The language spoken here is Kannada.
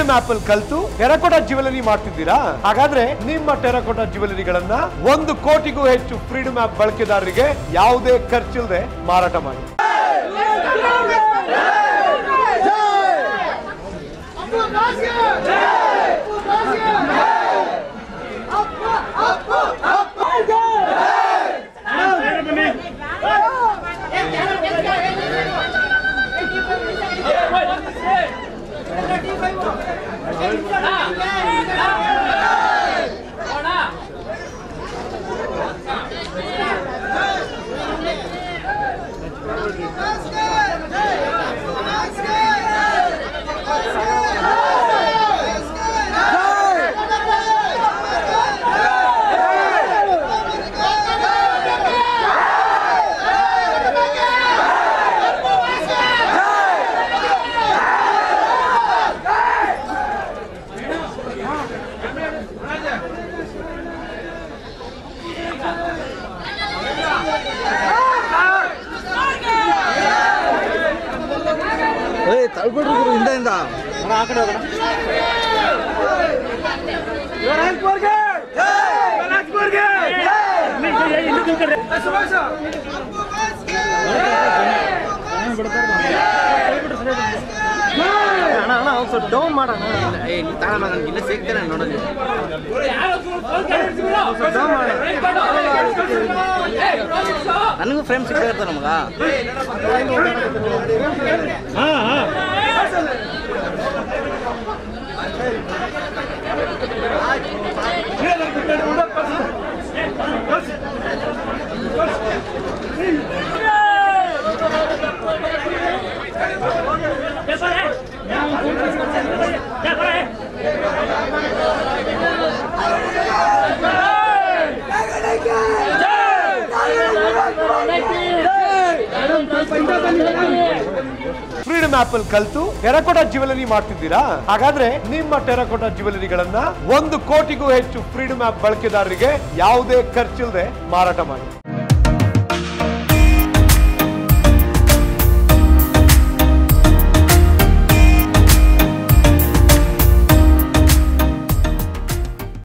ಫ್ರೀಡಮ್ ಆಪ್ ಅಲ್ಲಿ ಕಲ್ತು ಟೆರಕೋಟಾ ಜ್ಯುವೆಲರಿ ಮಾಡ್ತಿದ್ದೀರಾ ಹಾಗಾದ್ರೆ ನಿಮ್ಮ ಟೆರಕೋಟಾ ಜ್ಯುವೆಲರಿಗಳನ್ನ ಒಂದು ಕೋಟಿಗೂ ಹೆಚ್ಚು ಫ್ರೀಡಮ್ ಆಪ್ ಬಳಕೆದಾರರಿಗೆ ಯಾವುದೇ ಖರ್ಚಿಲ್ಲದೆ ಮಾರಾಟ ಮಾಡಿ ಏಯ್ ತಳ್ಬಿಡ್ರಿ ಗುರು ಹಿಂದೆಯಿಂದ ಅಣ್ಣ ಅಣ್ಣ ಒಂದು ಸ್ವಲ್ಪ ಡೌನ್ ಮಾಡೋಣ ಏ ನೀ ತಾಳ ನನಗೆ ಇಲ್ಲ ಸಿಗ್ತೇನೆ ನೋಡೋದು ನನಗೂ ಫ್ರೇಮ್ ಸಿಗ್ತಾ ಇರ್ತಾರೆ ನಮಗ ಫ್ರೀಡಮ್ ಆಪ್ ಅಲ್ಲಿ ಕಲ್ತು ಟೆರಕೋಟಾ ಜ್ಯುವೆಲರಿ ಮಾಡ್ತಿದ್ದೀರಾ ಹಾಗಾದ್ರೆ ನಿಮ್ಮ ಟೆರಕೋಟಾ ಜ್ಯುವೆಲರಿಗಳನ್ನ ಒಂದು ಕೋಟಿಗೂ ಹೆಚ್ಚು ಫ್ರೀಡಮ್ ಆಪ್ ಬಳಕೆದಾರರಿಗೆ ಯಾವುದೇ ಖರ್ಚಿಲ್ಲದೆ ಮಾರಾಟ ಮಾಡಿ